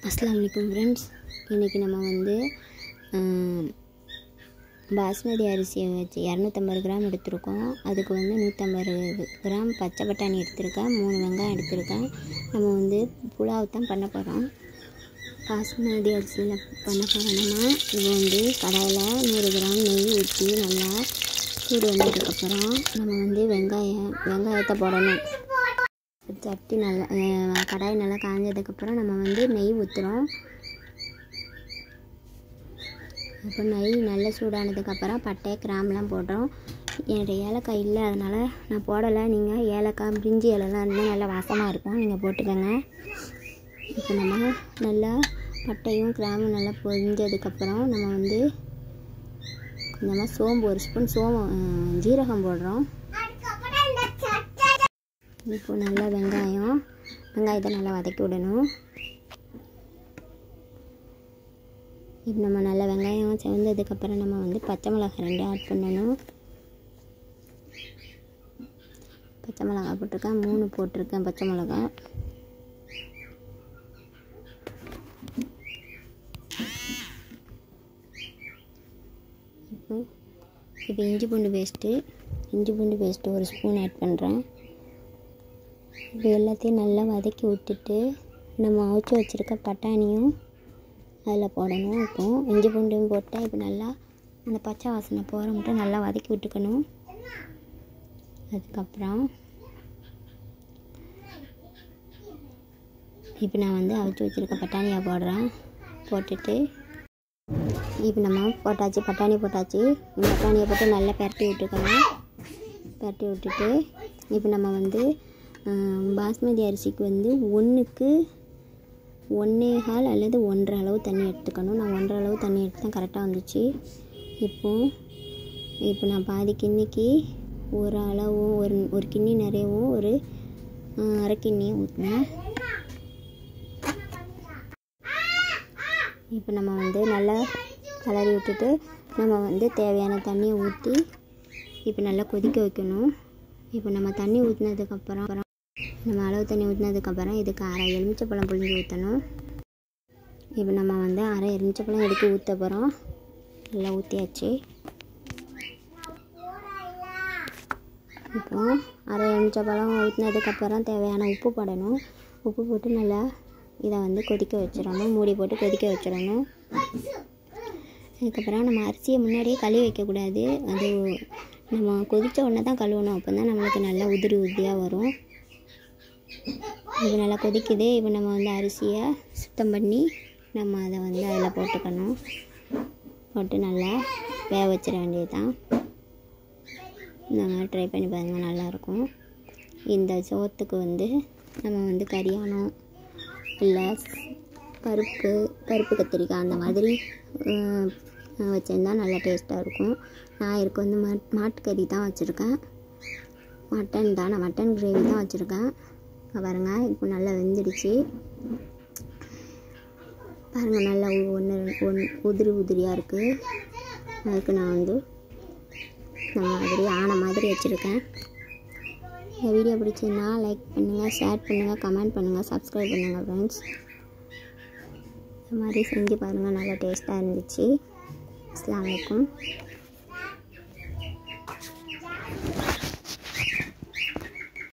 அஸ்லாம் வலைக்கம் ஃப்ரெண்ட்ஸ் இன்றைக்கி நம்ம வந்து ஆம், பாஸ்மதி அரிசியை வச்சு இரநூத்தம்பது கிராம் எடுத்திருக்கோம் அதுக்கு வந்து நூற்றம்பது கிராம் பச்சை பட்டாணி எடுத்திருக்கேன் மூணு வெங்காயம் எடுத்திருக்கேன் நம்ம வந்து புலாவ் தான் பண்ண போகிறோம் பாஸ்மதி அரிசியில் பண்ண போகிறோம்னா இது வந்து கடாயில் நூறு கிராம் நெய் ஊற்றி நல்லா சூடு வந்ததுக்கப்புறம் நம்ம வந்து வெங்காயம் வெங்காயத்தை போடணும் சட்டி நல்லா அஹ், கடாய் நல்லா காஞ்சதுக்கப்புறம் நம்ம வந்து நெய் ஊற்றுறோம் இப்போ நெய் நல்லா சூடானதுக்கப்புறம் பட்டை கிராம்பெலாம் போடுறோம் என்னுடைய ஏலக்காய் இல்லை அதனால் நான் போடலை நீங்கள் ஏலக்காய் பிரிஞ்சி இலைலாம் இருந்தால் நல்லா வாசமாக இருக்கும் நீங்கள் போட்டுக்கோங்க இப்போ நம்ம நல்லா பட்டையும் கிராம்பும் நல்லா பொரிஞ்சதுக்கப்புறம் நம்ம வந்து கொஞ்சமாக சோம்பு ஒரு ஸ்பூன் சோம்பு அஹ், ஜீரகம் போடுறோம் இப்போ நல்லா வெங்காயம் வெங்காயத்தை நல்லா வதக்கி விடணும் இப்போ நம்ம நல்லா வெங்காயம் செவந்ததுக்கப்புறம் நம்ம வந்து பச்சை மிளகாய் ரெண்டு ஆட் பண்ணணும் பச்சை மிளகாய் போட்டிருக்கேன் மூணு போட்டிருக்கேன் பச்சை மிளகாய் இப்போ இப்போ இஞ்சி பூண்டு பேஸ்ட்டு இஞ்சி பூண்டு பேஸ்ட்டு ஒரு ஸ்பூன் ஆட் பண்ணுறேன் இது எல்லாத்தையும் நல்லா வதக்கி விட்டுட்டு நம்ம அவிச்சு வச்சுருக்க பட்டாணியும் அதில் போடணும் இப்போ இஞ்சி பூண்டும் போட்டால் இப்போ நல்லா அந்த பச்சை வாசனை போகிற மட்டும் நல்லா வதக்கி விட்டுக்கணும் அதுக்கப்புறம் இப்போ நான் வந்து அவிச்சு வச்சுருக்க பட்டாணியை போடுறேன் போட்டுட்டு இப்போ நம்ம போட்டாச்சு பட்டாணி போட்டாச்சு இந்த பட்டாணியை போட்டு நல்லா பரட்டி விட்டுக்கணும் பரட்டி விட்டுட்டு இப்போ நம்ம வந்து ஆஹ், பாஸ்மதி அரிசிக்கு வந்து ஒன்றுக்கு ஒன்றே கால் அல்லது ஒன்றரை அளவு தண்ணி எடுத்துக்கணும் நான் ஒன்றரை அளவு தண்ணி எடுத்து தான் கரெக்டாக வந்துச்சு இப்போ இப்போ நான் பாதி கிண்ணிக்கு ஒரு அளவும் ஒரு ஒரு கிண்ணி நிறையவும் ஒரு ஆஹ், அரை கிண்ணியும் ஊற்றினேன் இப்போ நம்ம வந்து நல்லா கலரி விட்டுட்டு நம்ம வந்து தேவையான தண்ணியை ஊற்றி இப்போ நல்லா கொதிக்க வைக்கணும் இப்போ நம்ம தண்ணி ஊற்றினதுக்கப்புறம் நம்ம அளவு தண்ணி ஊற்றினதுக்கப்புறம் இதுக்கு அரை எலுமிச்சப்பழம் புழிஞ்சு ஊற்றணும் இப்போ நம்ம வந்து அரை எலுமிச்சப்பழம் எடுத்து ஊற்ற போகிறோம் நல்லா ஊற்றியாச்சு இப்போ அரை எலுமிச்சப்பழம் ஊற்றினதுக்கப்புறம் தேவையான உப்பு போடணும் உப்பு போட்டு நல்லா இதை வந்து கொதிக்க வச்சிடணும் மூடி போட்டு கொதிக்க வச்சிடணும் அதுக்கப்புறம் நம்ம அரிசியை முன்னாடியே கழுவி வைக்கக்கூடாது அது நம்ம கொதித்த உடனே தான் கழுவணும் அப்போ தான் நம்மளுக்கு நல்லா உதிரி உதிரியாக வரும் இது நல்லா கொதிக்குது இப்போ நம்ம வந்து அரிசியை சுத்தம் பண்ணி நம்ம அதை வந்து அதில் போட்டுக்கணும் போட்டு நல்லா வேக வச்சிட வேண்டியது தான் இந்த மாதிரி ட்ரை பண்ணி பாருங்கள் நல்லாயிருக்கும் இந்த சோத்துக்கு வந்து நம்ம வந்து கரியானம் இல்லை பருப்பு பருப்பு கத்திரிக்காய் அந்த மாதிரி வச்சுருந்தா நல்லா டேஸ்ட்டாக இருக்கும் நான் இதுக்கு வந்து மாட் மாட்டுக்கறி தான் வச்சுருக்கேன் மட்டன் தான் நான் மட்டன் கிரேவி தான் வச்சுருக்கேன் பாருங்க இப்போ நல்லா வெந்துடுச்சு பாருங்கள் நல்லா ஒன்று ஒன் உதிரி உதிரியாக இருக்குது அதுக்கு நான் வந்து இந்த மாதிரி ஆன மாதிரி வச்சுருக்கேன் இந்த வீடியோ பிடிச்சிருந்தா லைக் பண்ணுங்கள் ஷேர் பண்ணுங்கள் கமெண்ட் பண்ணுங்கள் சப்ஸ்கிரைப் பண்ணுங்கள் ஃப்ரெண்ட்ஸ் இந்த மாதிரி செஞ்சு பாருங்கள் நல்லா டேஸ்ட்டாக இருந்துச்சு அஸ்ஸலாமு அலைக்கும்